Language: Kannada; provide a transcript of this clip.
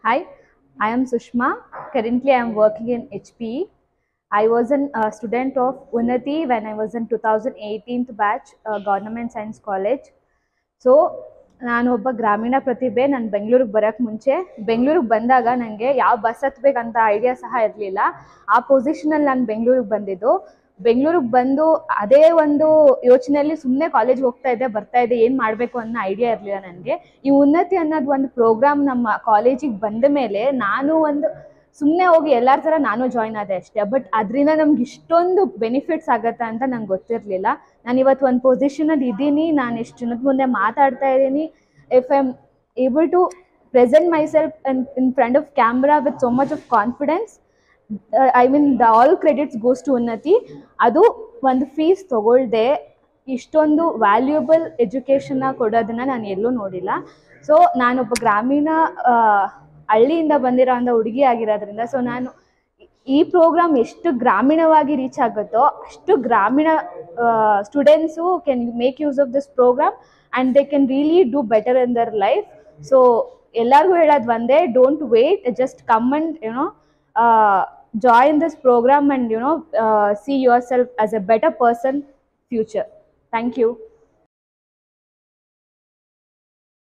Hi, I am Sushma. Currently, I am working in HPE. I was a uh, student of Unnati when I was in 2018th batch, uh, Government Science College. So ನಾನು ಒಬ್ಬ ಗ್ರಾಮೀಣ ಪ್ರತಿಭೆ ನಾನು ಬೆಂಗಳೂರಿಗೆ ಬರೋಕ್ಕೆ ಮುಂಚೆ ಬೆಂಗಳೂರಿಗೆ ಬಂದಾಗ ನನಗೆ ಯಾವ ಬಸ್ ಹತ್ಬೇಕಂತ ಐಡಿಯಾ ಸಹ ಇರಲಿಲ್ಲ ಆ ಪೊಸಿಷನಲ್ಲಿ ನಾನು ಬೆಂಗಳೂರಿಗೆ ಬಂದಿದ್ದು ಬೆಂಗಳೂರಿಗೆ ಬಂದು ಅದೇ ಒಂದು ಯೋಚನೆಯಲ್ಲಿ ಸುಮ್ಮನೆ ಕಾಲೇಜ್ಗೆ ಹೋಗ್ತಾ ಇದ್ದೆ ಬರ್ತಾ ಇದ್ದೆ ಏನು ಮಾಡಬೇಕು ಅನ್ನೋ ಐಡಿಯಾ ಇರಲಿಲ್ಲ ನನಗೆ ಈ ಉನ್ನತಿ ಅನ್ನೋದು ಒಂದು ಪ್ರೋಗ್ರಾಮ್ ನಮ್ಮ ಕಾಲೇಜಿಗೆ ಬಂದ ಮೇಲೆ ನಾನು ಒಂದು ಸುಮ್ಮನೆ ಹೋಗಿ ಎಲ್ಲರ ಥರ ನಾನು ಜಾಯ್ನ್ ಆದೆ ಅಷ್ಟೇ ಬಟ್ ಅದರಿಂದ ನಮ್ಗೆ ಇಷ್ಟೊಂದು ಬೆನಿಫಿಟ್ಸ್ ಆಗತ್ತೆ ಅಂತ ನಂಗೆ ಗೊತ್ತಿರಲಿಲ್ಲ ನಾನು ಇವತ್ತು ಒಂದು ಪೊಸಿಷನಲ್ಲಿ ಇದ್ದೀನಿ ನಾನು ಎಷ್ಟು ಜನದ ಮುಂದೆ ಮಾತಾಡ್ತಾ ಇದ್ದೀನಿ if I am able to present myself in front of camera with so much of confidence I mean the all credits goes to Unnati ಅದು ಒಂದು ಫೀಸ್ ತಗೊಳ್ದೆ ಇಷ್ಟೊಂದು ವ್ಯಾಲ್ಯೂಬಲ್ ಎಜುಕೇಷನ್ನ ಕೊಡೋದನ್ನ ನಾನು ಎಲ್ಲೂ ನೋಡಿಲ್ಲ ಸೊ ನಾನೊಬ್ಬ ಗ್ರಾಮೀಣ ಆ, ಹಳ್ಳಿಯಿಂದ ಬಂದಿರೋ ಅಂಥ ಹುಡುಗಿ ಆಗಿರೋದ್ರಿಂದ ಸೊ ನಾನು ಈ ಪ್ರೋಗ್ರಾಮ್ ಎಷ್ಟು ಗ್ರಾಮೀಣವಾಗಿ ರೀಚ್ ಆಗುತ್ತೋ ಅಷ್ಟು ಗ್ರಾಮೀಣ students can make use of this program and they can really do better in their life so ಎಲ್ಲರಿಗೂ ಹೇಳೋದು ಒಂದೇ don't wait just come and you know join this program and you know uh, see yourself as a better person future thank you